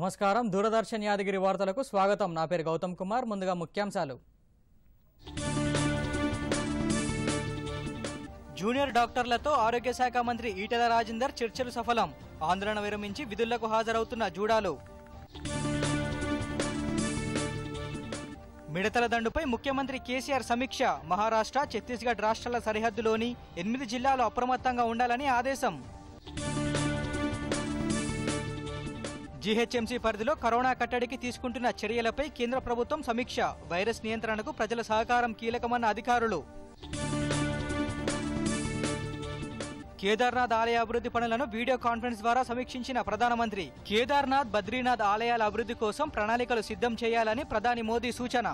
నమస్కారం దూరదర్శన్ యాదగిరి వార్తలకు స్వాగతం నా పేరు గౌతమ్ కుమార్ ముందుగా ముఖ్యాంశాలు జూనియర్ డాక్టర్లతో ఆరోగ్య శాఖ మంత్రి ఈటెల రాజేందర్ చర్చలు సఫలం ఆందోళన విరమించి విధులకు హాజరవుతున్న జూడాలు మిడతల దండుపై ముఖ్యమంత్రి కేసీఆర్ సమీక్ష మహారాష్ట్ర ఛత్తీస్గఢ్ రాష్ట్రాల సరిహద్దులోని ఎనిమిది జిల్లాలు అప్రమత్తంగా ఉండాలని ఆదేశం జీహెచ్ఎంసీ పరిధిలో కరోనా కట్టడికి తీసుకుంటున్న చర్యలపై కేంద్ర ప్రభుత్వం సమీక్ష వైరస్ నియంత్రణకు ప్రజల సహకారం కీలకమన్న అధికారులు కేదార్నాథ్ ఆలయ అభివృద్ధి పనులను వీడియో కాన్ఫరెన్స్ ద్వారా సమీక్షించిన ప్రధానమంత్రి కేదార్నాథ్ బద్రీనాథ్ ఆలయాల అభివృద్ధి కోసం ప్రణాళికలు సిద్ధం చేయాలని ప్రధాని మోదీ సూచన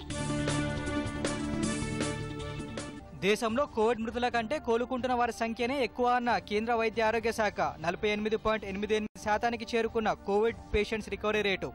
దేశంలో కోవిడ్ మృతుల కంటే కోలుకుంటున్న వారి సంఖ్యనే ఎక్కువ అన్న కేంద్ర వైద్య ఆరోగ్య శాఖ నలభై ఎనిమిది పాయింట్ ఎనిమిది ఎనిమిది శాతానికి చేరుకున్న కోవిడ్ పేషెంట్స్ రికవరీ రేటు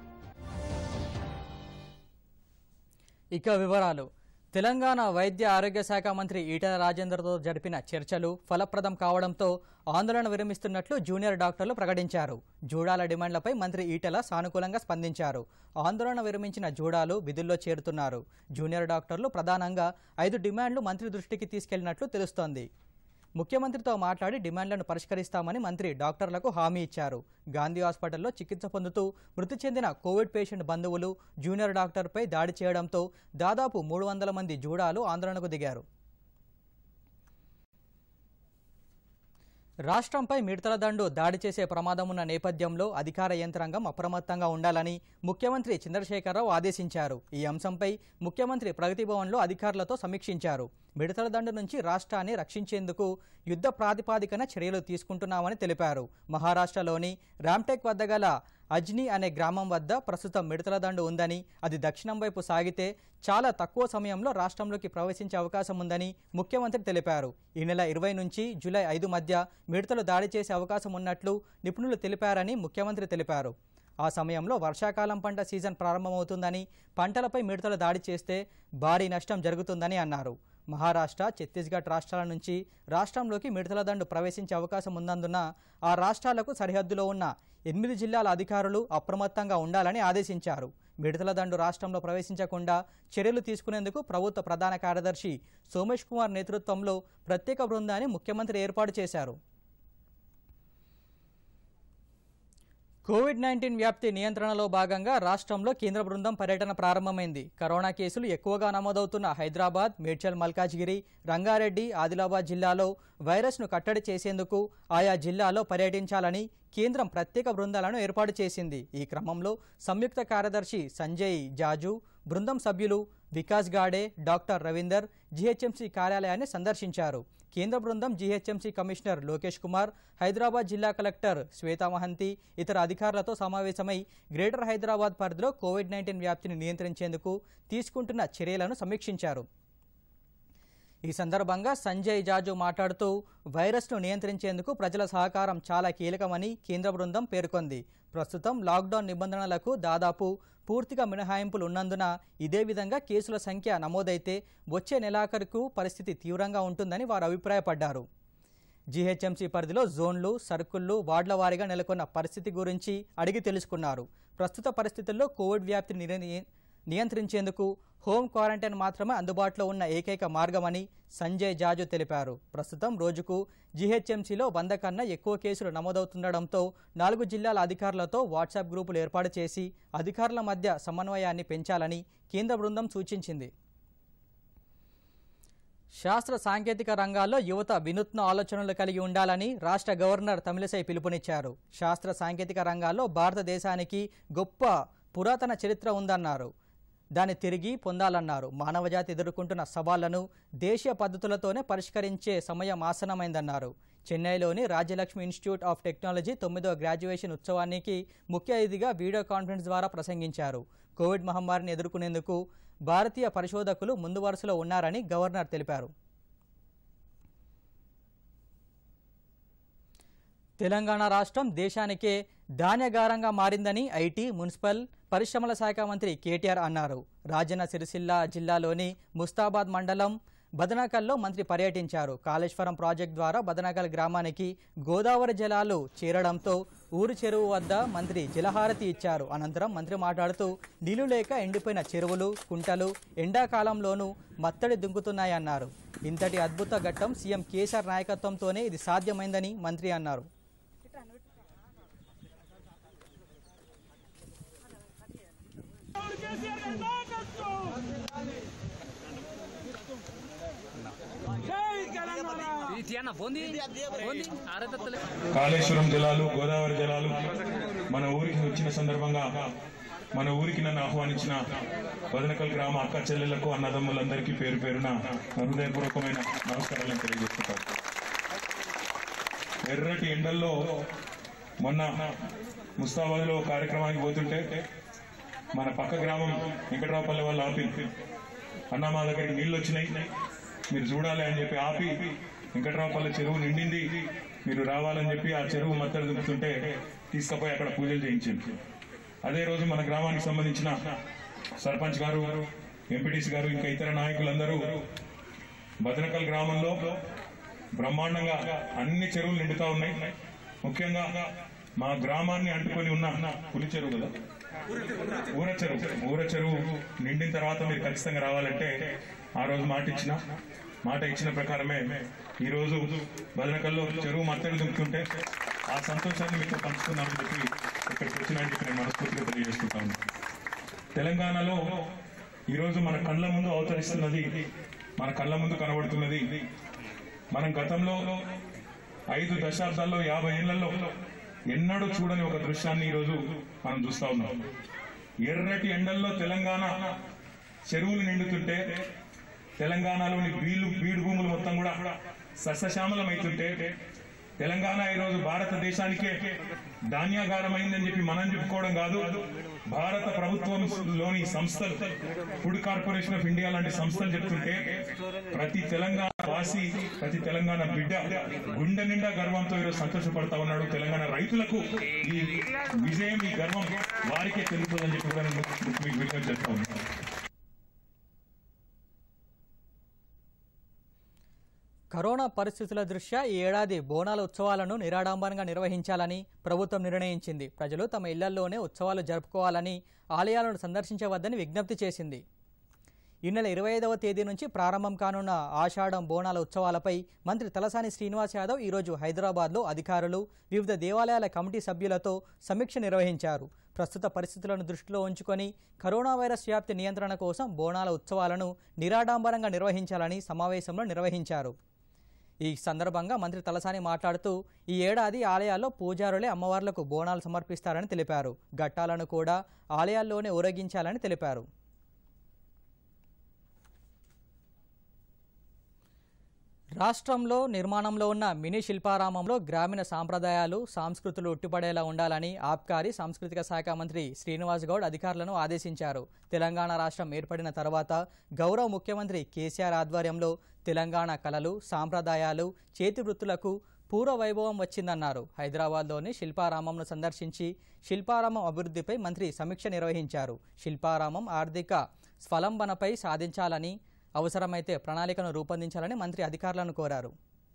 ఇక వివరాలు తెలంగాణ వైద్య ఆరోగ్య శాఖ మంత్రి ఈటెల రాజేందర్తో జరిపిన చర్చలు ఫలప్రదం కావడంతో ఆందోళన విరమిస్తున్నట్లు జూనియర్ డాక్టర్లు ప్రకటించారు జూడాల డిమాండ్లపై మంత్రి ఈటెల సానుకూలంగా స్పందించారు ఆందోళన విరమించిన జూడాలు విధుల్లో చేరుతున్నారు జూనియర్ డాక్టర్లు ప్రధానంగా ఐదు డిమాండ్లు మంత్రి దృష్టికి తీసుకెళ్లినట్లు తెలుస్తోంది ముఖ్యమంత్రితో మాట్లాడి డిమాండ్లను పరిష్కరిస్తామని మంత్రి డాక్టర్లకు హామీ ఇచ్చారు గాంధీ హాస్పిటల్లో చికిత్స పొందుతూ మృతి చెందిన కోవిడ్ పేషెంట్ బంధువులు జూనియర్ డాక్టర్పై దాడి చేయడంతో దాదాపు మూడు వందల మంది జూడాలు ఆందోళనకు దిగారు రాష్ట్రంపై మిడతల దండు దాడి చేసే ప్రమాదం ఉన్న నేపథ్యంలో అధికార యంత్రాంగం అప్రమత్తంగా ఉండాలని ముఖ్యమంత్రి చంద్రశేఖరరావు ఆదేశించారు ఈ అంశంపై ముఖ్యమంత్రి ప్రగతి భవన్లో అధికారులతో సమీక్షించారు మిడతల దండు నుంచి రాష్ట్రాన్ని రక్షించేందుకు యుద్ధ ప్రాతిపాదికన చర్యలు తీసుకుంటున్నామని తెలిపారు మహారాష్ట్రలోని రామ్టెక్ వద్ద గల అజ్ని అనే గ్రామం వద్ద ప్రస్తుతం మిడతల దండు ఉందని అది దక్షిణం వైపు సాగితే చాలా తక్కువ సమయంలో రాష్ట్రంలోకి ప్రవేశించే అవకాశం ఉందని ముఖ్యమంత్రి తెలిపారు ఈ నెల ఇరవై నుంచి జూలై ఐదు మధ్య మిడతలు దాడి చేసే అవకాశం ఉన్నట్లు నిపుణులు తెలిపారని ముఖ్యమంత్రి తెలిపారు ఆ సమయంలో వర్షాకాలం పంట సీజన్ ప్రారంభమవుతుందని పంటలపై మిడతలు దాడి చేస్తే భారీ నష్టం జరుగుతుందని అన్నారు మహారాష్ట్ర ఛత్తీస్గఢ్ రాష్ట్రాల నుంచి రాష్ట్రంలోకి మిడతల దండు ప్రవేశించే అవకాశం ఉన్నందున ఆ రాష్ట్రాలకు సరిహద్దులో ఉన్న ఎనిమిది జిల్లాల అధికారులు అప్రమత్తంగా ఉండాలని ఆదేశించారు మిడతల దండు రాష్ట్రంలో ప్రవేశించకుండా చర్యలు తీసుకునేందుకు ప్రభుత్వ ప్రధాన కార్యదర్శి సోమేష్ కుమార్ నేతృత్వంలో ప్రత్యేక బృందాన్ని ముఖ్యమంత్రి ఏర్పాటు చేశారు కోవిడ్ నైన్టీన్ వ్యాప్తి నియంత్రణలో భాగంగా రాష్ట్రంలో కేంద్ర బృందం పర్యటన ప్రారంభమైంది కరోనా కేసులు ఎక్కువగా నమోదవుతున్న హైదరాబాద్ మేడ్చల్ మల్కాజ్గిరి రంగారెడ్డి ఆదిలాబాద్ జిల్లాలో వైరస్ను కట్టడి చేసేందుకు ఆయా జిల్లాలో పర్యటించాలని కేంద్రం ప్రత్యేక బృందాలను ఏర్పాటు చేసింది ఈ క్రమంలో సంయుక్త కార్యదర్శి సంజయ్ జాజు బృందం సభ్యులు వికాస్ గాడే డాక్టర్ రవీందర్ జీహెచ్ఎంసీ కార్యాలయాన్ని సందర్శించారు కేంద్ర బృందం జీహెచ్ఎంసీ కమిషనర్ లోకేష్ కుమార్ హైదరాబాద్ జిల్లా కలెక్టర్ శ్వేతా మహంతి ఇతర అధికారులతో సమావేశమై గ్రేటర్ హైదరాబాద్ పరిధిలో కోవిడ్ నైన్టీన్ వ్యాప్తిని నియంత్రించేందుకు తీసుకుంటున్న చర్యలను సమీక్షించారు ఈ సందర్భంగా సంజయ్ జాజు మాట్లాడుతూ వైరస్ను నియంత్రించేందుకు ప్రజల సహకారం చాలా కీలకమని కేంద్ర బృందం పేర్కొంది ప్రస్తుతం లాక్డౌన్ నిబంధనలకు దాదాపు పూర్తిగా మినహాయింపులు ఉన్నందున ఇదే విధంగా కేసుల సంఖ్య నమోదైతే వచ్చే నెలాఖరుకు పరిస్థితి తీవ్రంగా ఉంటుందని వారు అభిప్రాయపడ్డారు జీహెచ్ఎంసీ పరిధిలో జోన్లు సర్కుళ్లు వార్డుల వారీగా నెలకొన్న పరిస్థితి గురించి అడిగి తెలుసుకున్నారు ప్రస్తుత పరిస్థితుల్లో కోవిడ్ వ్యాప్తిని నిర- నియంత్రించేందుకు హోం క్వారంటైన్ మాత్రమే అందుబాటులో ఉన్న ఏకైక మార్గమని సంజయ్ జాజు తెలిపారు ప్రస్తుతం రోజుకు జీహెచ్ఎంసీలో వంద కన్నా ఎక్కువ కేసులు నమోదవుతుండటంతో నాలుగు జిల్లాల అధికారులతో వాట్సాప్ గ్రూపులు ఏర్పాటు చేసి అధికారుల మధ్య సమన్వయాన్ని పెంచాలని కేంద్ర బృందం సూచించింది శాస్త్ర సాంకేతిక రంగాల్లో యువత వినూత్న ఆలోచనలు కలిగి ఉండాలని రాష్ట్ర గవర్నర్ తమిళసై పిలుపునిచ్చారు శాస్త్ర సాంకేతిక రంగాల్లో భారతదేశానికి గొప్ప పురాతన చరిత్ర ఉందన్నారు దాన్ని తిరిగి పొందాలన్నారు మానవజాతి ఎదుర్కొంటున్న సవాళ్లను దేశీయ పద్ధతులతోనే పరిష్కరించే సమయం ఆసనమైందన్నారు చెన్నైలోని రాజ్యలక్ష్మి ఇన్స్టిట్యూట్ ఆఫ్ టెక్నాలజీ తొమ్మిదవ గ్రాడ్యుయేషన్ ఉత్సవానికి ముఖ్య అతిథిగా వీడియో కాన్ఫరెన్స్ ద్వారా ప్రసంగించారు కోవిడ్ మహమ్మారిని ఎదుర్కొనేందుకు భారతీయ పరిశోధకులు ముందు వరుసలో ఉన్నారని గవర్నర్ తెలిపారు తెలంగాణ రాష్ట్రం దేశానికే ధాన్యగారంగా మారిందని ఐటీ మున్సిపల్ పరిశ్రమల శాఖ మంత్రి కేటీఆర్ అన్నారు రాజన్న సిరిసిల్ల జిల్లాలోని ముస్తాబాద్ మండలం బదనాకల్లో మంత్రి పర్యటించారు కాళేశ్వరం ప్రాజెక్టు ద్వారా బదనాకల్ గ్రామానికి గోదావరి జలాలు చేరడంతో ఊరు చెరువు వద్ద మంత్రి జలహారతి ఇచ్చారు అనంతరం మంత్రి మాట్లాడుతూ నీళ్లు లేక ఎండిపోయిన చెరువులు కుంటలు ఎండాకాలంలోనూ మత్తడి దుంకుతున్నాయన్నారు ఇంతటి అద్భుత ఘట్టం సీఎం కేసీఆర్ నాయకత్వంతోనే ఇది సాధ్యమైందని మంత్రి అన్నారు తీయన్న పోంది పోంది ఆరతత్తలే కాళేశ్వరం జలాలు గోదావరి జలాలు మన ఊరికి వచ్చిన సందర్భంగా మన ఊరికి నన్ను ఆహ్వానించిన వదనకల్ గ్రామ అక్క చెల్లెళ్లకు అన్నదమ్ములందరికీ పేరు పేరున హృదయపూర్వకమైన నమస్కారాలను తెలియజేస్తుంటారు ఎర్రటి ఎండల్లో మొన్న ముస్తాబాద్ లో కార్యక్రమానికి పోతుంటే మన పక్క గ్రామం వెంకట్రావుపల్లి వాళ్ళు ఆపి అన్న మా దగ్గరికి నీళ్ళు వచ్చినాయి మీరు చూడాలి అని చెప్పి ఆపి వెంకట్రావుపల్లి చెరువు నిండింది మీరు రావాలని చెప్పి ఆ చెరువు మత్తడి దింపుతుంటే తీసుకుపోయి అక్కడ పూజలు చేయించింది అదే రోజు మన గ్రామానికి సంబంధించిన సర్పంచ్ గారు ఎంపీటీసీ గారు ఇంకా ఇతర నాయకులందరూ భద్రకల్ గ్రామంలో బ్రహ్మాండంగా అన్ని చెరువులు నిండుతా ఉన్నాయి ముఖ్యంగా మా గ్రామాన్ని అంటుకొని ఉన్న పులి చెరువు కదా ఊర చెరువు ఊర చెరువు నిండిన తర్వాత మీరు ఖచ్చితంగా రావాలంటే ఆ రోజు మాట ఇచ్చిన మాట ఇచ్చిన ప్రకారమే ఈ రోజు బదనకల్లో చెరువు మత్తడి దుంకుతుంటే ఆ సంతోషాన్ని మీతో పంచుకున్నామని చెప్పి ఇక్కడికి వచ్చినాయని చెప్పి నేను మనస్ఫూర్తిగా తెలియజేసుకుంటాను తెలంగాణలో ఈరోజు మన కళ్ళ ముందు అవతరిస్తున్నది మన కళ్ళ ముందు కనబడుతున్నది మనం గతంలో ఐదు దశాబ్దాల్లో యాభై ఏళ్లలో ఎన్నడూ చూడని ఒక దృశ్యాన్ని ఈరోజు మనం చూస్తా ఉన్నాం ఎర్రటి ఎండల్లో తెలంగాణ చెరువులు నిండుతుంటే తెలంగాణలోని బీళ్లు బీడు భూములు మొత్తం కూడా సస్యశ్యామలమైతుంటే తెలంగాణ ఈరోజు భారతదేశానికే ధాన్యాగారమైందని చెప్పి మనం చెప్పుకోవడం కాదు భారత ప్రభుత్వంలోని సంస్థలు ఫుడ్ కార్పొరేషన్ ఆఫ్ ఇండియా లాంటి సంస్థలు చెప్తుంటే ప్రతి తెలంగాణ వాసి ప్రతి తెలంగాణ బిడ్డ గుండె నిండా గర్వంతో ఈరోజు సంతోషపడతా ఉన్నాడు తెలంగాణ రైతులకు ఈ విజయం ఈ గర్వం వారికే తెలుస్తుందని చెప్పి కూడా నేను మీకు విజ్ఞప్తి చేస్తా ఉన్నాను కరోనా పరిస్థితుల దృష్ట్యా ఈ ఏడాది బోనాల ఉత్సవాలను నిరాడంబరంగా నిర్వహించాలని ప్రభుత్వం నిర్ణయించింది ప్రజలు తమ ఇళ్లల్లోనే ఉత్సవాలు జరుపుకోవాలని ఆలయాలను సందర్శించవద్దని విజ్ఞప్తి చేసింది ఈ నెల ఇరవై ఐదవ తేదీ నుంచి ప్రారంభం కానున్న ఆషాఢం బోనాల ఉత్సవాలపై మంత్రి తలసాని శ్రీనివాస్ యాదవ్ ఈరోజు హైదరాబాద్లో అధికారులు వివిధ దేవాలయాల కమిటీ సభ్యులతో సమీక్ష నిర్వహించారు ప్రస్తుత పరిస్థితులను దృష్టిలో ఉంచుకొని కరోనా వైరస్ వ్యాప్తి నియంత్రణ కోసం బోనాల ఉత్సవాలను నిరాడంబరంగా నిర్వహించాలని సమావేశంలో నిర్వహించారు ఈ సందర్భంగా మంత్రి తలసాని మాట్లాడుతూ ఈ ఏడాది ఆలయాల్లో పూజారులే అమ్మవార్లకు బోనాలు సమర్పిస్తారని తెలిపారు ఘట్టాలను కూడా ఆలయాల్లోనే ఊరేగించాలని తెలిపారు రాష్ట్రంలో నిర్మాణంలో ఉన్న మినీ శిల్పారామంలో గ్రామీణ సాంప్రదాయాలు సంస్కృతులు ఉట్టిపడేలా ఉండాలని ఆబ్కారీ సాంస్కృతిక శాఖ మంత్రి శ్రీనివాస్ గౌడ్ అధికారులను ఆదేశించారు తెలంగాణ రాష్ట్రం ఏర్పడిన తర్వాత గౌరవ ముఖ్యమంత్రి కేసీఆర్ ఆధ్వర్యంలో తెలంగాణ కళలు సాంప్రదాయాలు చేతి వృత్తులకు పూర్వ వైభవం వచ్చిందన్నారు హైదరాబాద్లోని శిల్పారామంను సందర్శించి శిల్పారామం అభివృద్ధిపై మంత్రి సమీక్ష నిర్వహించారు శిల్పారామం ఆర్థిక స్వలంబనపై సాధించాలని అవసరమైతే ప్రణాళికను రూపొందించాలని మంత్రి అధికారులను కోరారు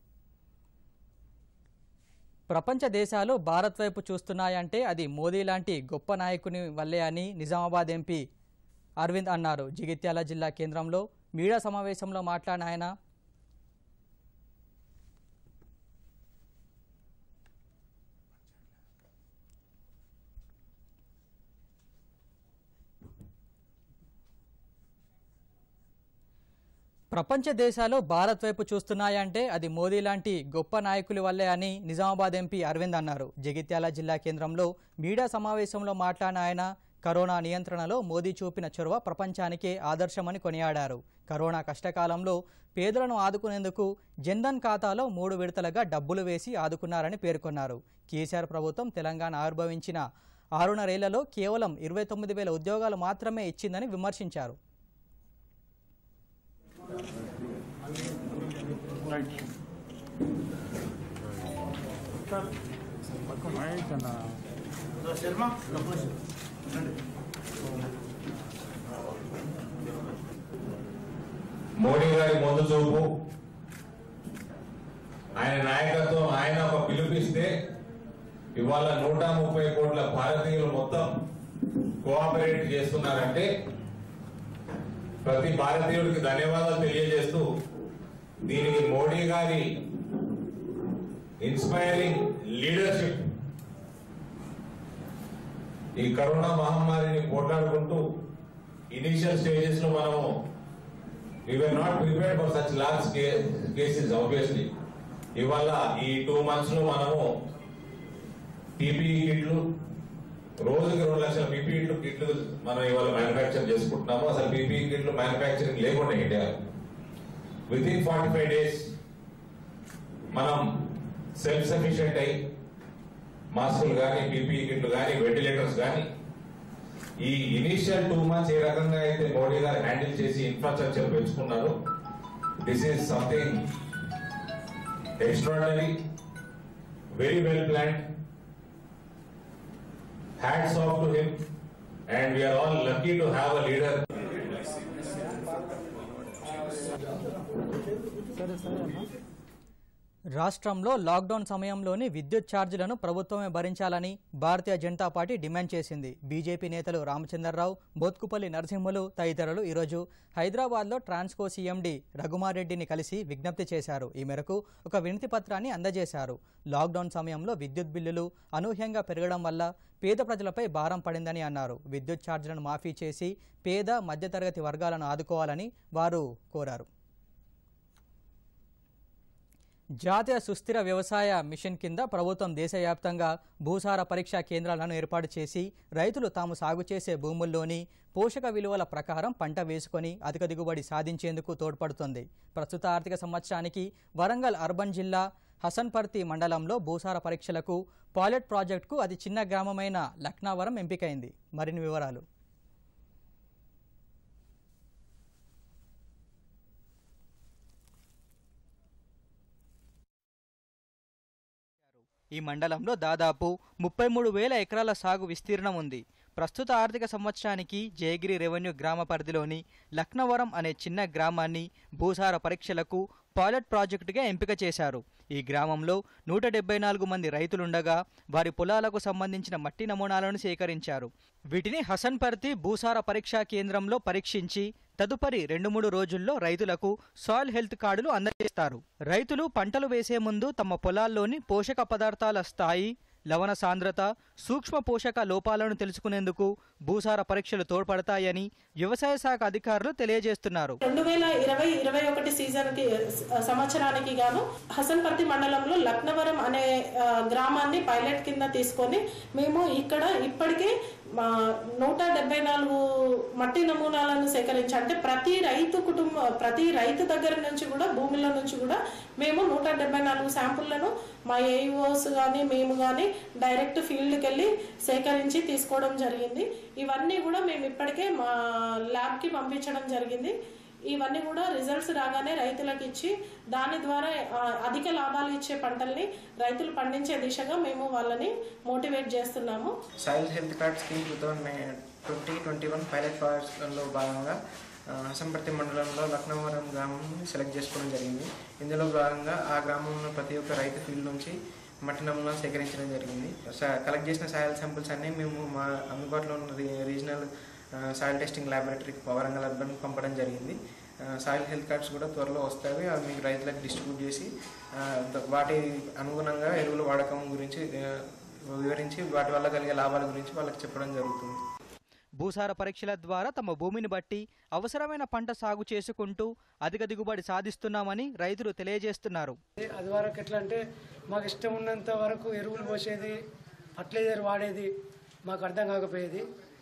ప్రపంచ దేశాలు భారత్ వైపు చూస్తున్నాయంటే అది మోదీ లాంటి గొప్ప నాయకుని వల్లే అని నిజామాబాద్ ఎంపీ అరవింద్ అన్నారు జగిత్యాల జిల్లా కేంద్రంలో మీడియా సమావేశంలో మాట్లాడిన ఆయన ప్రపంచ దేశాలు భారత్ వైపు చూస్తున్నాయంటే అది మోదీ లాంటి గొప్ప నాయకుల వల్లే అని నిజామాబాద్ ఎంపీ అరవింద్ అన్నారు జగిత్యాల జిల్లా కేంద్రంలో మీడియా సమావేశంలో మాట్లాడిన ఆయన కరోనా నియంత్రణలో మోదీ చూపిన చొరవ ప్రపంచానికే ఆదర్శమని కొనియాడారు కరోనా కష్టకాలంలో పేదలను ఆదుకునేందుకు జన్ధన్ ఖాతాలో మూడు విడతలుగా డబ్బులు వేసి ఆదుకున్నారని పేర్కొన్నారు కేసీఆర్ ప్రభుత్వం తెలంగాణ ఆవిర్భవించిన ఆరున్నరేళ్లలో కేవలం ఇరవై తొమ్మిది వేల ఉద్యోగాలు మాత్రమే ఇచ్చిందని విమర్శించారు మోడీ గారి ముందు చూపు ఆయన నాయకత్వం ఆయన ఒక పిలుపిస్తే ఇవాళ నూట ముప్పై కోట్ల భారతీయులు మొత్తం కోఆపరేట్ చేస్తున్నారంటే ప్రతి భారతీయుడికి ధన్యవాదాలు తెలియజేస్తూ దీనికి మోడీ గారి ఇన్స్పైరింగ్ లీడర్షిప్ ఈ కరోనా మహమ్మారిని పోట్లాడుకుంటూ ఇనిషియల్ స్టేజెస్ లో మనము we were not prepared for such large cases obviously ఇవాళ ఈ టూ మంత్స్ లో మనము పీపీఈ కిట్లు రోజుకి రెండు లక్షల పీపీఈ కిట్లు మనం ఇవాళ మ్యానుఫ్యాక్చర్ చేసుకుంటున్నాము అసలు పీపీఈ కిట్లు మ్యానుఫ్యాక్చరింగ్ లేకుండా ఇండియాలో with in forty five days మనం సెల్ఫ్ సఫిషియెంట్ అయి మాస్కులు కానీ పీపీఈ కిట్లు కానీ వెంటిలేటర్స్ కానీ ఈ ఇనిషియల్ టూ మంత్స్ ఏ రకంగా అయితే మోడీ గారు హ్యాండిల్ చేసి ఇన్ఫ్రాస్ట్రక్చర్ పెంచుకున్నారు this is something extraordinary very well plan hats off to him and we're all lucky to have a leader రాష్ట్రంలో లాక్డౌన్ సమయంలోని విద్యుత్ ఛార్జీలను ప్రభుత్వమే భరించాలని భారతీయ జనతా పార్టీ డిమాండ్ చేసింది బీజేపీ నేతలు రామచంద్రరావు బోత్కుపల్లి నరసింహులు తదితరులు ఈరోజు హైదరాబాద్లో ట్రాన్స్కో సీఎండీ రఘుమారెడ్డిని కలిసి విజ్ఞప్తి చేశారు ఈ మేరకు ఒక వినతి పత్రాన్ని అందజేశారు లాక్డౌన్ సమయంలో విద్యుత్ బిల్లులు అనూహ్యంగా పెరగడం వల్ల పేద ప్రజలపై భారం పడిందని అన్నారు విద్యుత్ ఛార్జీలను మాఫీ చేసి పేద మధ్యతరగతి వర్గాలను ఆదుకోవాలని వారు కోరారు జాతీయ సుస్థిర వ్యవసాయ మిషన్ కింద ప్రభుత్వం దేశవ్యాప్తంగా భూసార పరీక్షా కేంద్రాలను ఏర్పాటు చేసి రైతులు తాము సాగు చేసే భూముల్లోని పోషక విలువల ప్రకారం పంట వేసుకొని అధిక దిగుబడి సాధించేందుకు తోడ్పడుతుంది ప్రస్తుత ఆర్థిక సంవత్సరానికి వరంగల్ అర్బన్ జిల్లా హసన్పర్తి మండలంలో భూసార పరీక్షలకు పాయిలట్ ప్రాజెక్టుకు అతి చిన్న గ్రామమైన లక్నావరం ఎంపికైంది మరిన్ని వివరాలు ఈ మండలంలో దాదాపు ముప్పై మూడు వేల ఎకరాల సాగు విస్తీర్ణం ఉంది ప్రస్తుత ఆర్థిక సంవత్సరానికి జయగిరి రెవెన్యూ గ్రామ పరిధిలోని లక్నవరం అనే చిన్న గ్రామాన్ని భూసార పరీక్షలకు పాయిలట్ ప్రాజెక్టుగా ఎంపిక చేశారు ఈ గ్రామంలో నూట డెబ్బై నాలుగు మంది రైతులుండగా వారి పొలాలకు సంబంధించిన మట్టి నమూనాలను సేకరించారు వీటిని హసన్పర్తి భూసార పరీక్షా కేంద్రంలో పరీక్షించి తదుపరి రెండు మూడు రోజుల్లో రైతులకు సాయిల్ హెల్త్ కార్డులు అందజేస్తారు రైతులు పంటలు వేసే ముందు తమ పొలాల్లోని పోషక పదార్థాల స్థాయి లవణ సాంద్రత సూక్ష్మ పోషక లోపాలను తెలుసుకునేందుకు భూసార పరీక్షలు తోడ్పడతాయని వ్యవసాయ శాఖ అధికారులు తెలియజేస్తున్నారు రెండు వేల ఇరవై ఇరవై ఒకటి సీజన్ కి సంవత్సరానికి గాను హసన్పర్తి మండలంలో లక్నవరం అనే ఆ, గ్రామాన్ని పైలట్ కింద తీసుకొని మేము ఇక్కడ ఇప్పటికే మా నూట డెబ్బై నాలుగు మట్టి నమూనాలను సేకరించి అంటే ప్రతి రైతు కుటుంబ ప్రతి రైతు దగ్గర నుంచి కూడా భూమిలో నుంచి కూడా మేము నూట డెబ్బై నాలుగు శాంపుల్లను మా ఏఈఓస్ కానీ మేము కానీ డైరెక్ట్ ఫీల్డ్కి వెళ్ళి సేకరించి తీసుకోవడం జరిగింది ఇవన్నీ కూడా మేము ఇప్పటికే మా ల్యాబ్కి పంపించడం జరిగింది ఇవన్నీ కూడా రిజల్ట్స్ రాగానే రైతులకు ఇచ్చి దాని ద్వారా ఆ, అధిక లాభాలు ఇచ్చే పంటల్ని రైతులు పండించే దిశగా మేము వాళ్ళని మోటివేట్ చేస్తున్నాము soil health card scheme two thousand twenty twenty one pilot ప్రాజెక్ట్లో భాగంగా ఆ, హసంపర్తి మండలంలో లక్నవరం గ్రామాన్ని సెలెక్ట్ చేసుకోవడం జరిగింది ఇందులో భాగంగా ఆ గ్రామంలో ప్రతి ఒక్క రైతు ఫీల్డ్ నుంచి మట్టి నమూనాలు సేకరించడం జరిగింది స- కలెక్ట్ చేసిన సాయిల్ శాంపుల్స్ అన్నీ మేము మా అందుబాటులో ఉన్న రీ- రీజనల్ ఆ, సాయిల్ టెస్టింగ్ ల్యాబొరేటరీకి వరంగల్ అర్బన్కి పంపడం జరిగింది ఆ, సాయిల్ హెల్త్ కార్డ్స్ కూడా త్వరలో వస్తాయి అవి మీకు రైతులకు డిస్ట్రిబ్యూట్ చేసి ఆ, ద- వాటి అనుగుణంగా ఎరువుల వాడకం గురించి ఆ, వివరించి వాటి వల్ల కలిగే లాభాల గురించి వాళ్ళకి చెప్పడం జరుగుతుంది భూసార పరీక్షల ద్వారా తమ భూమిని బట్టి అవసరమైన పంట సాగు చేసుకుంటూ అధిక దిగుబడి సాధిస్తున్నామని రైతులు తెలియజేస్తున్నారు అది వరకు ఎట్లా అంటే మాకు ఇష్టం ఉన్నంత వరకు ఎరువులు పోసేది ఫర్టిలైజర్ వాడేది మాకు అర్థం కాకపోయేది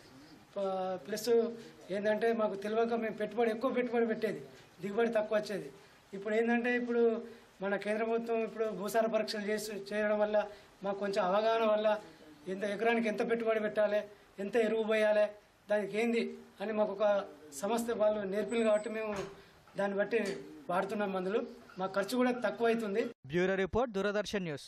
ప- ప్లస్ ఏంటంటే మాకు తెలియక మేము పెట్టుబడి ఎక్కువ పెట్టుబడి పెట్టేది దిగుబడి తక్కువ వచ్చేది ఇప్పుడు ఏంటంటే ఇప్పుడు మన కేంద్ర ప్రభుత్వం ఇప్పుడు భూసార పరీక్షలు చేసి చేయడం వల్ల మాకు కొంచెం అవగాహన వల్ల ఎంత ఎకరానికి ఎంత పెట్టుబడి పెట్టాలి ఎంత ఎరువు పోయాలి దానికి ఏంది అని మాకు ఒక సంస్థ వాళ్ళు నేర్పిలు కాబట్టి మేము దాన్ని బట్టి వాడుతున్నాం మందులు మా ఖర్చు కూడా తక్కువ అవుతుంది బ్యూరో రిపోర్ట్ దూరదర్శన్ న్యూస్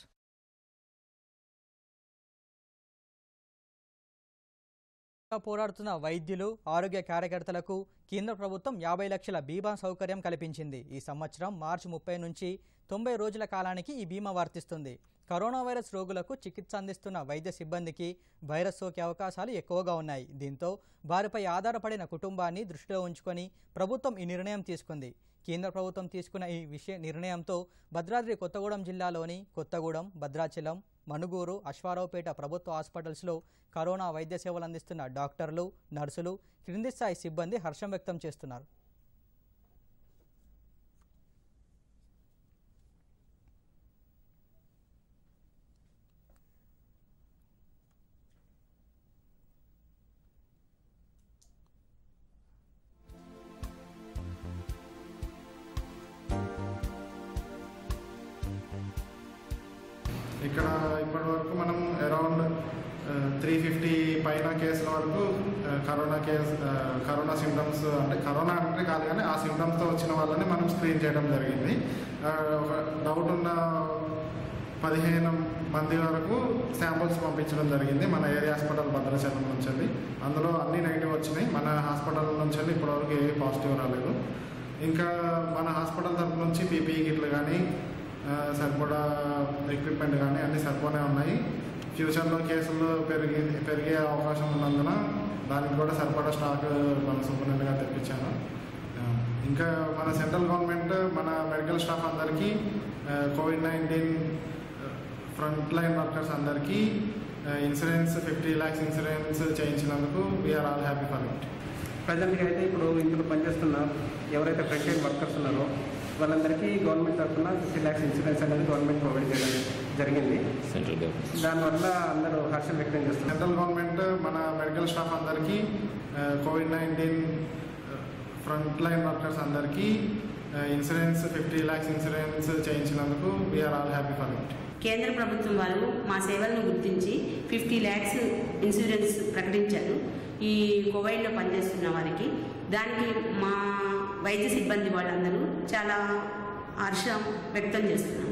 పోరాడుతున్న వైద్యులు ఆరోగ్య కార్యకర్తలకు కేంద్ర ప్రభుత్వం యాభై లక్షల బీమా సౌకర్యం కల్పించింది ఈ సంవత్సరం మార్చి ముప్పై నుంచి తొంభై రోజుల కాలానికి ఈ బీమా వర్తిస్తుంది కరోనా వైరస్ రోగులకు చికిత్స అందిస్తున్న వైద్య సిబ్బందికి వైరస్ సోకే అవకాశాలు ఎక్కువగా ఉన్నాయి దీంతో వారిపై ఆధారపడిన కుటుంబాన్ని దృష్టిలో ఉంచుకొని ప్రభుత్వం ఈ నిర్ణయం తీసుకుంది కేంద్ర ప్రభుత్వం తీసుకున్న ఈ విషయ నిర్ణయంతో భద్రాద్రి కొత్తగూడెం జిల్లాలోని కొత్తగూడెం భద్రాచలం మనుగూరు అశ్వారావుపేట ప్రభుత్వ హాస్పిటల్స్లో కరోనా వైద్య సేవలు అందిస్తున్న డాక్టర్లు నర్సులు క్రింది స్థాయి సిబ్బంది హర్షం వ్యక్తం చేస్తున్నారు ఇక్కడ ఇప్పటి వరకు మనం అరౌండ్ త్రీ ఫిఫ్టీ పైన కేసుల వరకు ఆ, కరోనా కేసు ఆ, కరోనా సిమ్టమ్స్ అంటే కరోనా అంటే కాదు కానీ ఆ సిమ్టమ్స్తో వచ్చిన వాళ్ళని మనం స్క్రీన్ చేయడం జరిగింది ఆ, ఒక డౌట్ ఉన్న పదిహేను మంది వరకు శాంపుల్స్ పంపించడం జరిగింది మన ఏరియా హాస్పిటల్ భద్రాచలం నుంచి వెళ్ళి అందులో అన్ని నెగిటివ్ వచ్చినాయి మన హాస్పిటల్ నుంచి వెళ్ళి ఇప్పటివరకు ఏ పాజిటివ్ రాలేదు ఇంకా మన హాస్పిటల్ తరపు నుంచి పీపీఈ కిట్లు కానీ ఆ, సరిపడా ఎక్విప్మెంట్ కానీ అన్నీ సరిపోనే ఉన్నాయి ఫ్యూచర్లో కేసులు పెరిగి పెరిగే అవకాశం ఉన్నందున దానికి కూడా సరిపడా స్టాక్ మన సూపరింటెండెంట్గా తెప్పించాను ఆ, ఇంకా మన సెంట్రల్ గవర్నమెంట్ మన మెడికల్ స్టాఫ్ అందరికీ covid nineteen front line workers అందరికీ ఇన్సూరెన్స్ ఫిఫ్టీ ల్యాక్స్ ఇన్సూరెన్స్ చేయించినందుకు we're all happy for it ప్రజెంట్గా అయితే ఇప్పుడు ఇందులో పనిచేస్తున్న ఎవరైతే ఫ్రంట్ లైన్ వర్కర్స్ ఉన్నారో వాళ్ళందరికీ గవర్నమెంట్ తరఫున ఫిఫ్టీ ల్యాక్స్ ఇన్సూరెన్స్ అనేది గవర్నమెంట్ ప్రొవైడ్ చేయడం జరిగింది దానివల్ల అందరూ హర్షం వ్యక్తం చేస్తున్నారు సెంట్రల్ గవర్నమెంట్ మన మెడికల్ స్టాఫ్ అందరికీ covid nineteen front line workers అందరికీ ఇన్సూరెన్స్ ఫిఫ్టీ ల్యాక్స్ ఇన్సూరెన్స్ చేయించినందుకు we're all happy for it కేంద్ర ప్రభుత్వం వారు మా సేవలను గుర్తించి ఫిఫ్టీ ల్యాక్స్ ఇన్సూరెన్స్ ప్రకటించారు ఈ కోవిడ్లో పనిచేస్తున్న వారికి దానికి మా వైద్య సిబ్బంది వాళ్ళందరూ చాలా హర్షం వ్యక్తం చేస్తున్నారు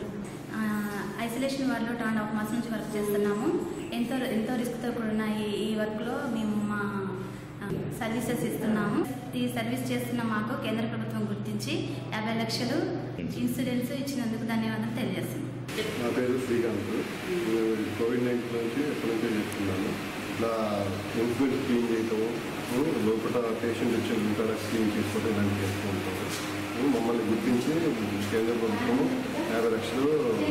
ఐసోలేషన్ వార్డులో టూ అండ్ హాఫ్ మంత్స్ నుంచి వర్క్ చేస్తున్నాము ఎంతో ఎంతో రిస్క్తో కూడిన ఈ ఈ వర్క్లో మేము మా ఆ, సర్వీసెస్ ఇస్తున్నాము ఈ సర్వీస్ చేస్తున్న మాకు కేంద్ర ప్రభుత్వం గుర్తించి యాభై లక్షలు ఇన్సూరెన్స్ ఇచ్చినందుకు ధన్యవాదాలు తెలియజేస్తున్నాం నా పేరు శ్రీకాంత్ నేను కోవిడ్ నైన్టీన్ నుంచి ఎప్పటి నుంచో చేస్తున్నాను ఇట్లా ఇన్సూరెన్స్ క్లీన్ చేయటము లోపల పేషెంట్ వచ్చి ఇంకా క్లీన్ చేసుకోవడం ఇలాంటివి చేస్తూ ఉంటాము మమ్మల్ని గుర్తించి కేంద్ర ప్రభుత్వం యాభై లక్షలు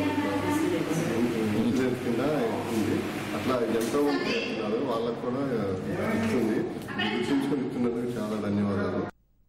ఇన్సూరెన్స్ కింద ఇస్తుంది అట్లా ఎంతో మంది చేస్తున్నారు వాళ్ళకు కూడా ఇస్తుంది గుర్తించుకొని ఇస్తున్నందుకు చాలా ధన్యవాదాలు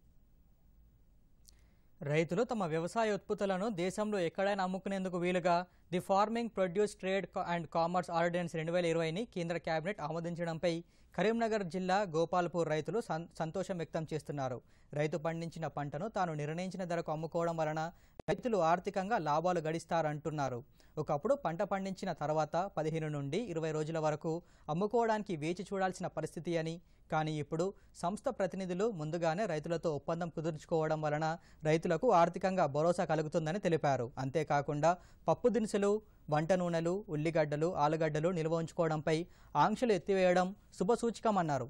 రైతులు తమ వ్యవసాయ ఉత్పత్తులను దేశంలో ఎక్కడైనా అమ్ముకునేందుకు వీలుగా the farming produce trade com- and commerce ordinance రెండు వేల ఇరవైని కేంద్ర కేబినెట్ ఆమోదించడంపై కరీంనగర్ జిల్లా గోపాల్పూర్ రైతులు సం- సంతోషం వ్యక్తం చేస్తున్నారు రైతు పండించిన పంటను తాను నిర్ణయించిన ధరకు అమ్ముకోవడం వలన రైతులు ఆర్థికంగా లాభాలు గడిస్తారంటున్నారు ఒకప్పుడు పంట పండించిన తర్వాత పదిహేను నుండి ఇరవై రోజుల వరకు అమ్ముకోవడానికి వేచి చూడాల్సిన పరిస్థితి అని కానీ ఇప్పుడు సంస్థ ప్రతినిధులు ముందుగానే రైతులతో ఒప్పందం కుదుర్చుకోవడం వలన రైతులకు ఆర్థికంగా భరోసా కలుగుతుందని తెలిపారు అంతేకాకుండా పప్పు దినుసులు వంట నూనెలు ఉల్లిగడ్డలు ఆలుగడ్డలు నిల్వ ఉంచుకోవడంపై ఆంక్షలు ఎత్తివేయడం శుభసూచకమన్నారు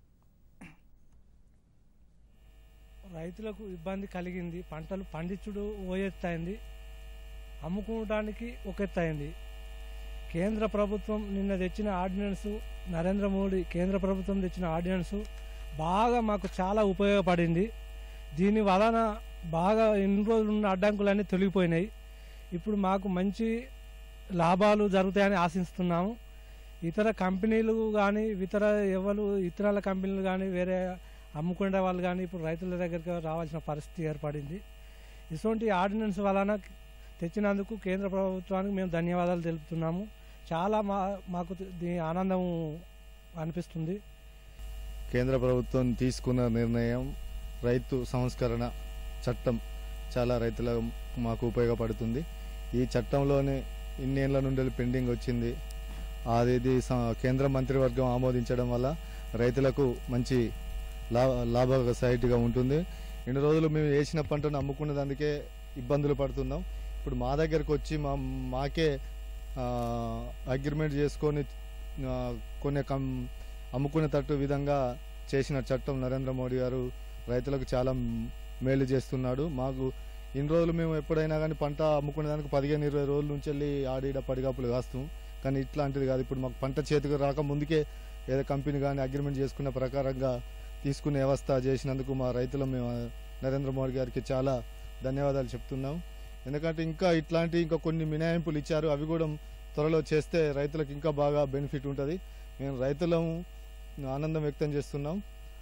రైతులకు ఇబ్బంది కలిగింది పంటలు పండించుడు ఓ ఎత్తు అయింది అమ్ముకోవడానికి ఒక ఎత్తు అయింది కేంద్ర ప్రభుత్వం నిన్న తెచ్చిన ఆర్డినెన్స్ నరేంద్ర మోడీ కేంద్ర ప్రభుత్వం తెచ్చిన ఆర్డినెన్స్ బాగా మాకు చాలా ఉపయోగపడింది దీని వలన బాగా ఎన్ని రోజులు ఉన్న అడ్డంకులన్నీ తొలగిపోయినాయి ఇప్పుడు మాకు మంచి లాభాలు జరుగుతాయని ఆశిస్తున్నాము ఇతర కంపెనీలు కానీ ఇతర ఎవరు ఇతరాల కంపెనీలు కానీ వేరే అమ్ముకునే వాళ్ళు కానీ ఇప్పుడు రైతుల దగ్గరికి రావాల్సిన పరిస్థితి ఏర్పడింది ఇటువంటి ఆర్డినెన్స్ వలన తెచ్చినందుకు కేంద్ర ప్రభుత్వానికి మేము ధన్యవాదాలు తెలుపుతున్నాము చాలా మా మాకు దీని ఆనందం అనిపిస్తుంది కేంద్ర ప్రభుత్వం తీసుకున్న నిర్ణయం రైతు సంస్కరణ చట్టం చాలా రైతుల మాకు ఉపయోగపడుతుంది ఈ చట్టంలోనే ఇన్నేళ్ల నుండి పెండింగ్ వచ్చింది అది ఇది స- కేంద్ర మంత్రివర్గం ఆమోదించడం వల్ల రైతులకు మంచి లాభ లాభసాటిగా ఉంటుంది ఇన్ని రోజులు మేము వేసిన పంటను అమ్ముకునేందుకే ఇబ్బందులు పడుతున్నాం ఇప్పుడు మా దగ్గరకు వచ్చి మా మాకే అగ్రిమెంట్ చేసుకొని ఆ, కొన్ని కం అమ్ముకునేటట్టు విధంగా చేసిన చట్టం నరేంద్ర మోడీ గారు రైతులకు చాలా మేలు చేస్తున్నాడు మాకు ఇన్ని రోజులు మేము ఎప్పుడైనా కానీ పంట అమ్ముకునే దానికి పదిహేను ఇరవై రోజుల నుంచి వెళ్ళి ఆడిడ పడిగాపులు కాస్తాం కానీ ఇట్లాంటిది కాదు ఇప్పుడు మాకు పంట చేతికి రాక ముందుకే ఏదో కంపెనీ కానీ అగ్రిమెంట్ చేసుకున్న ప్రకారంగా తీసుకునే వ్యవస్థ చేసినందుకు మా రైతులు మేము నరేంద్ర మోడీ గారికి చాలా ధన్యవాదాలు చెప్తున్నాం ఎందుకంటే ఇంకా ఇట్లాంటి ఇంకా కొన్ని మినహాయింపులు ఇచ్చారు అవి కూడా త్వరలో చేస్తే రైతులకు ఇంకా బాగా బెనిఫిట్ ఉంటుంది మేము రైతులం ఆనందం వ్యక్తం చేస్తున్నాం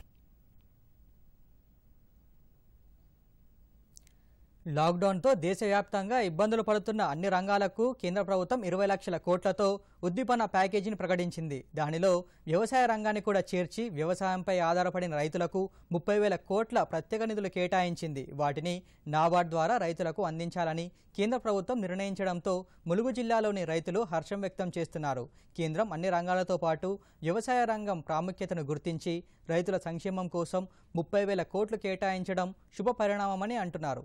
లాక్డౌన్తో దేశవ్యాప్తంగా ఇబ్బందులు పడుతున్న అన్ని రంగాలకు కేంద్ర ప్రభుత్వం ఇరవై లక్షల కోట్లతో ఉద్దీపన ప్యాకేజీని ప్రకటించింది దానిలో వ్యవసాయ రంగాన్ని కూడా చేర్చి వ్యవసాయంపై ఆధారపడిన రైతులకు ముప్పై వేల కోట్ల ప్రత్యేక నిధులు కేటాయించింది వాటిని నాబార్డ్ ద్వారా రైతులకు అందించాలని కేంద్ర ప్రభుత్వం నిర్ణయించడంతో ములుగు జిల్లాలోని రైతులు హర్షం వ్యక్తం చేస్తున్నారు కేంద్రం అన్ని రంగాలతో పాటు వ్యవసాయ రంగం ప్రాముఖ్యతను గుర్తించి రైతుల సంక్షేమం కోసం ముప్పై వేల కోట్లు కేటాయించడం శుభ పరిణామమని అంటున్నారు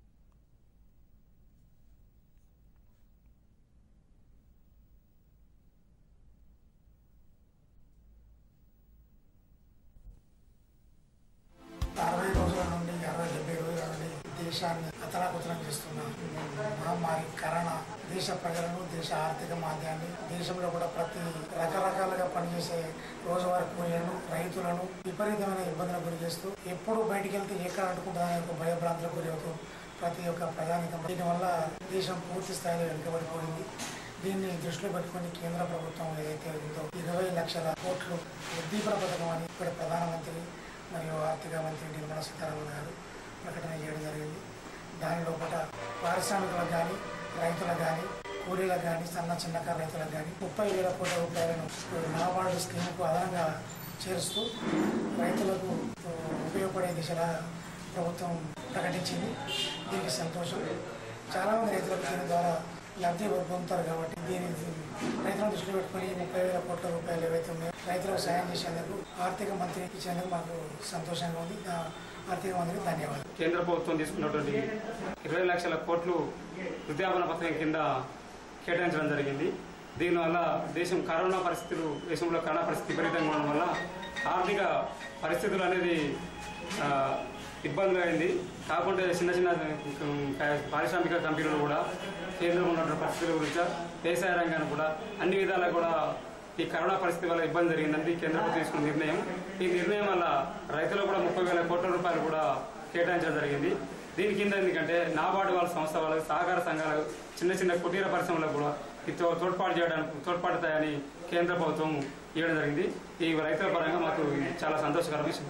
అరవై రోజుల నుండి అరవై డెబ్బై రోజుల నుండి దేశాన్ని అతలాకుతలం చేస్తున్న మహమ్మారి కరోనా దేశ ప్రజలను దేశ ఆర్థిక మాధ్యాన్ని దేశంలో కూడా ప్రతి రకరకాలుగా పనిచేసే రోజువారీ కూలీలను రైతులను విపరీతమైన ఇబ్బందులకు గురి చేస్తూ ఎప్పుడు బయటికి వెళ్తే ఎక్కడ అంటుకుంటుందనే ఒక భయభ్రాంతులకు గురి అవుతూ ప్రతి ఒక్క ప్రధానికం దీనివల్ల దేశం పూర్తి స్థాయిలో వెనుకబడిపోయింది దీన్ని దృష్టిలో పెట్టుకుని కేంద్ర ప్రభుత్వం ఏదైతే ఉందో ఇరవై లక్షల కోట్లు ఉద్దీపన పథకం అని ఇక్కడ ప్రధానమంత్రి మరియు ఆర్థిక మంత్రి నిర్మలా సీతారామన్ గారు ప్రకటన చేయడం జరిగింది దాని లోపల పారిశ్రామికులకు కానీ రైతులకు కానీ కూలీలకు కానీ సన్న చిన్నకారు రైతులకు కానీ ముప్పై వేల కోట్ల రూపాయలను నాబార్డు స్కీమ్కు అదనంగా చేరుస్తూ రైతులకు ఉపయోగపడే దిశగా ప్రభుత్వం ప్రకటించింది దీనికి సంతోషం చాలామంది రైతులకు దీని ద్వారా లబ్ధి పొందుతారు కాబట్టి దీని రైతులను దృష్టిలో పెట్టుకుని ముప్పై వేల కోట్ల రూపాయలు ఏవైతే ఉన్నాయో రైతులకు సాయం చేసేందుకు ఆర్థిక మంత్రి ఇచ్చేందుకు మాకు సంతోషంగా ఉంది ఆ ఆర్థిక మంత్రికి ధన్యవాదాలు కేంద్ర ప్రభుత్వం తీసుకున్నటువంటి ఇరవై లక్షల కోట్లు వృద్ధాపన పథకం కింద కేటాయించడం జరిగింది దీనివల్ల దేశం కరోనా పరిస్థితులు దేశంలో కరోనా పరిస్థితి విపరీతంగా ఉండడం వల్ల ఆర్థిక పరిస్థితులు అనేది ఆ, ఇబ్బంది అయింది కాకుంటే చిన్న చిన్న ఉమ్, పారిశ్రామిక కంపెనీలు కూడా కేంద్రంలో ఉన్నటువంటి పరిస్థితుల గురించి వ్యవసాయ రంగాన్ని కూడా అన్ని విధాలా కూడా ఈ కరోనా పరిస్థితి వల్ల ఇబ్బంది జరిగిందని కేంద్ర ప్రభుత్వం తీసుకున్న నిర్ణయం ఈ నిర్ణయం వల్ల రైతులకు కూడా ముప్పై వేల కోట్ల రూపాయలు కూడా కేటాయించడం జరిగింది దీని కింద ఎందుకంటే నాబార్డు వాళ్ళ సంస్థ వాళ్ళకి సహకార సంఘాలు చిన్న చిన్న కుటీర పరిశ్రమలకు కూడా ఈ తో- తోడ్పాటు చేయడానికి తోడ్పడతాయని కేంద్ర ప్రభుత్వం ఇవ్వడం జరిగింది ఈ రైతుల పరంగా మాకు ఇది చాలా సంతోషకరమైన విషయం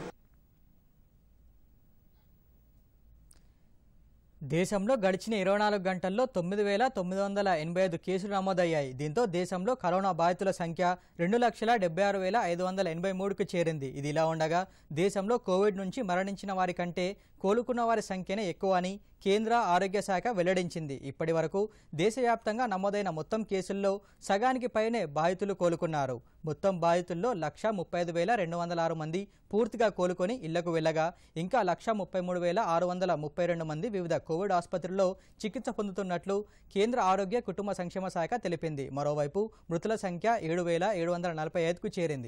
దేశంలో గడిచిన ఇరవై నాలుగు గంటల్లో తొమ్మిది వేల తొమ్మిది వందల ఎనభై ఐదు కేసులు నమోదయ్యాయి దీంతో దేశంలో కరోనా బాధితుల సంఖ్య రెండు లక్షల డెబ్బై ఆరు వేల ఐదు వందల ఎనభై మూడుకు చేరింది ఇది ఇలా ఉండగా దేశంలో కోవిడ్ నుంచి మరణించిన వారి కంటే కోలుకున్న వారి సంఖ్యనే ఎక్కువ అని కేంద్ర ఆరోగ్య శాఖ వెల్లడించింది ఇప్పటి వరకు దేశవ్యాప్తంగా నమోదైన మొత్తం కేసుల్లో సగానికి పైనే బాధితులు కోలుకున్నారు మొత్తం బాధితుల్లో లక్ష ముప్పై ఐదు వేల రెండు వందల ఆరు మంది పూర్తిగా కోలుకొని ఇళ్లకు వెళ్ళగా ఇంకా లక్ష ముప్పై మూడు వేల ఆరు వందల ముప్పై రెండు మంది వివిధ కోవిడ్ ఆసుపత్రుల్లో చికిత్స పొందుతున్నట్లు కేంద్ర ఆరోగ్య కుటుంబ సంక్షేమ శాఖ తెలిపింది మరోవైపు మృతుల సంఖ్య ఏడు వేల ఏడు వందల నలభై ఐదుకు చేరింది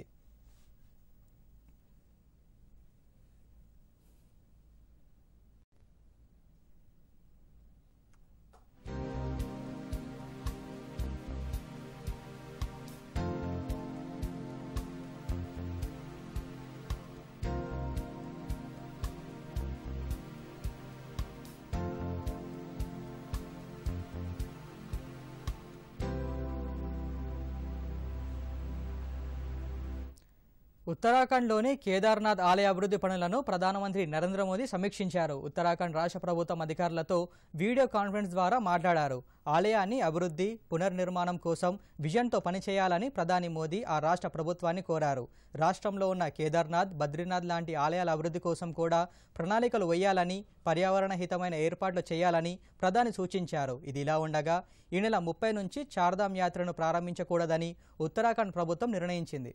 ఉత్తరాఖండ్లోని కేదార్నాథ్ ఆలయ అభివృద్ధి పనులను ప్రధానమంత్రి నరేంద్ర మోదీ సమీక్షించారు ఉత్తరాఖండ్ రాష్ట్ర ప్రభుత్వం అధికారులతో వీడియో కాన్ఫరెన్స్ ద్వారా మాట్లాడారు ఆలయాన్ని అభివృద్ధి పునర్నిర్మాణం కోసం విజన్తో పనిచేయాలని ప్రధాని మోదీ ఆ రాష్ట్ర ప్రభుత్వాన్ని కోరారు రాష్ట్రంలో ఉన్న కేదార్నాథ్ బద్రీనాథ్ లాంటి ఆలయాల అభివృద్ధి కోసం కూడా ప్రణాళికలు వేయాలని పర్యావరణ హితమైన ఏర్పాట్లు చేయాలని ప్రధాని సూచించారు ఇది ఇలా ఉండగా ఈ నెల ముప్పై నుంచి చార్ధామ్ యాత్రను ప్రారంభించకూడదని ఉత్తరాఖండ్ ప్రభుత్వం నిర్ణయించింది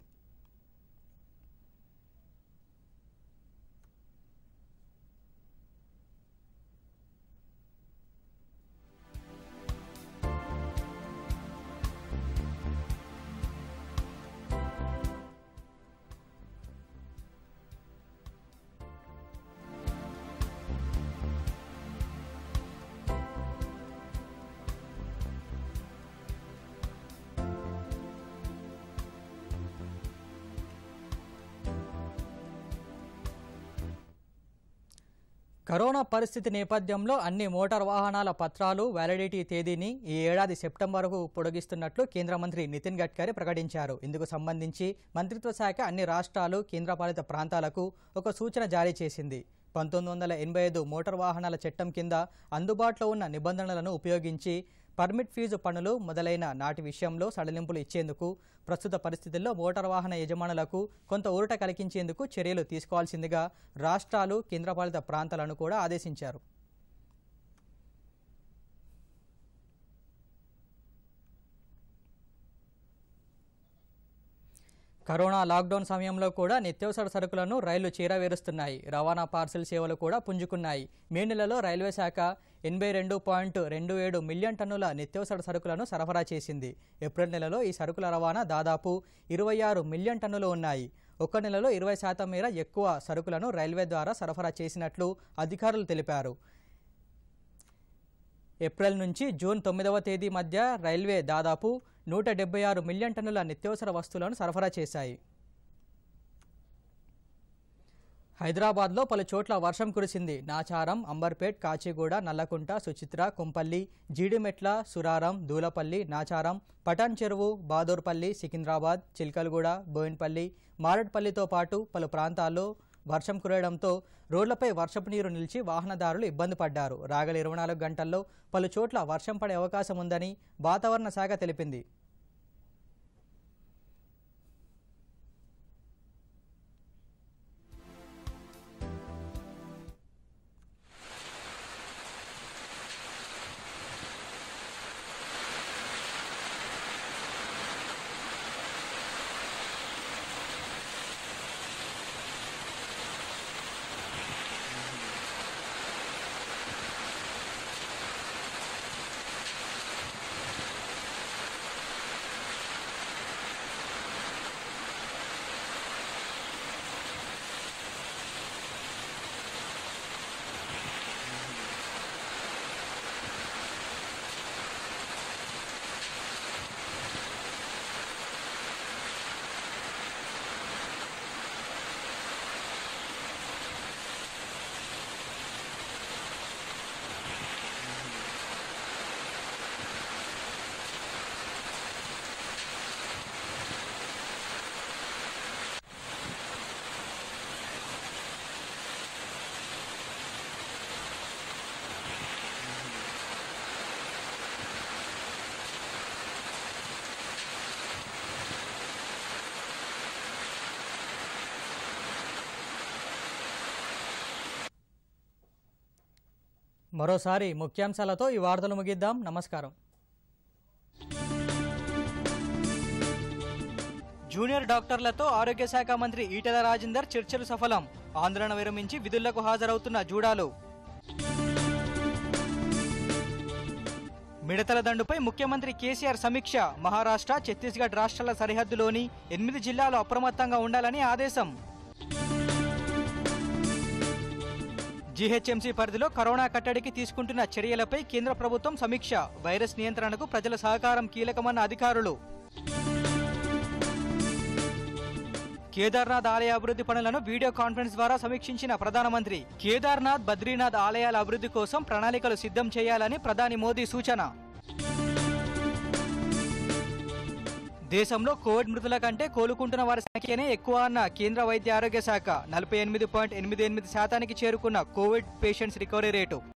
కరోనా పరిస్థితి నేపథ్యంలో అన్ని మోటార్ వాహనాల పత్రాలు వ్యాలిడిటీ తేదీని ఈ ఏడాది సెప్టెంబర్కు పొడిగిస్తున్నట్లు కేంద్ర మంత్రి నితిన్ గడ్కరీ ప్రకటించారు ఇందుకు సంబంధించి మంత్రిత్వ శాఖ అన్ని రాష్ట్రాలు కేంద్రపాలిత ప్రాంతాలకు ఒక సూచన జారీ చేసింది పంతొమ్మిది వందల ఎనభై ఐదు మోటార్ వాహనాల చట్టం కింద అందుబాటులో ఉన్న నిబంధనలను ఉపయోగించి పర్మిట్ ఫీజు పనులు మొదలైన నాటి విషయంలో సడలింపులు ఇచ్చేందుకు ప్రస్తుత పరిస్థితుల్లో మోటార్ వాహన యజమానులకు కొంత ఊరట కలిగించేందుకు చర్యలు తీసుకోవాల్సిందిగా రాష్ట్రాలు కేంద్రపాలిత ప్రాంతాలను కూడా ఆదేశించారు కరోనా లాక్డౌన్ సమయంలో కూడా నిత్యావసర సరుకులను రైళ్లు చేరవేరుస్తున్నాయి రవాణా పార్సిల్ సేవలు కూడా పుంజుకున్నాయి మే నెలలో రైల్వే శాఖ ఎనభై రెండు పాయింట్ రెండు ఏడు మిలియన్ టన్నుల నిత్యావసర సరుకులను సరఫరా చేసింది ఏప్రిల్ నెలలో ఈ సరుకుల రవాణా దాదాపు ఇరవై ఆరు మిలియన్ టన్నులు ఉన్నాయి ఒక నెలలో ఇరవై శాతం మేర ఎక్కువ సరుకులను రైల్వే ద్వారా సరఫరా చేసినట్లు అధికారులు తెలిపారు ఏప్రిల్ నుంచి జూన్ తొమ్మిదవ తేదీ మధ్య రైల్వే దాదాపు నూట డెబ్బై ఆరు మిలియన్ టన్నుల నిత్యావసర వస్తువులను సరఫరా చేశాయి హైదరాబాద్లో పలు చోట్ల వర్షం కురిసింది నాచారం అంబర్పేట్ కాచిగూడ నల్లకుంట సుచిత్ర కుంపల్లి జీడిమెట్ల సురారం దూలపల్లి నాచారం పటాన్ చెరువు బాదూర్పల్లి సికింద్రాబాద్ చిల్కల్గూడ బోయిన్పల్లి మారడ్పల్లితో పాటు పలు ప్రాంతాల్లో వర్షం కురవడంతో రోడ్లపై వర్షపు నీరు నిలిచి వాహనదారులు ఇబ్బంది పడ్డారు రాగల ఇరవై నాలుగు గంటల్లో పలు చోట్ల వర్షం పడే అవకాశం ఉందని వాతావరణ శాఖ తెలిపింది మరోసారి ముఖ్యాంశాలతో ఈ వార్తలు ముగిద్దాం నమస్కారం జూనియర్ డాక్టర్లతో ఆరోగ్య శాఖ మంత్రి ఈటెల రాజేందర్ చర్చలు సఫలం ఆందోళన విరమించి విధులకు హాజరవుతున్న జూడాలు మిడతల దండుపై ముఖ్యమంత్రి కేసీఆర్ సమీక్ష మహారాష్ట్ర ఛత్తీస్గఢ్ రాష్ట్రాల సరిహద్దులోని ఎనిమిది జిల్లాలు అప్రమత్తంగా ఉండాలని ఆదేశం జీహెచ్ఎంసీ పరిధిలో కరోనా కట్టడికి తీసుకుంటున్న చర్యలపై కేంద్ర ప్రభుత్వం సమీక్ష వైరస్ నియంత్రణకు ప్రజల సహకారం కీలకమన్న అధికారులు కేదార్నాథ్ ఆలయ అభివృద్ధి పనులను వీడియో కాన్ఫరెన్స్ ద్వారా సమీక్షించిన ప్రధానమంత్రి కేదార్నాథ్ బద్రీనాథ్ ఆలయాల అభివృద్ధి కోసం ప్రణాళికలు సిద్ధం చేయాలని ప్రధాని మోదీ సూచన దేశంలో కోవిడ్ మృతుల కంటే కోలుకుంటున్న వారి సంఖ్యనే ఎక్కువ అన్న కేంద్ర వైద్య ఆరోగ్య శాఖ నలభై ఎనిమిది పాయింట్ ఎనిమిది ఎనిమిది శాతానికి చేరుకున్న కోవిడ్ పేషెంట్స్ రికవరీ రేటు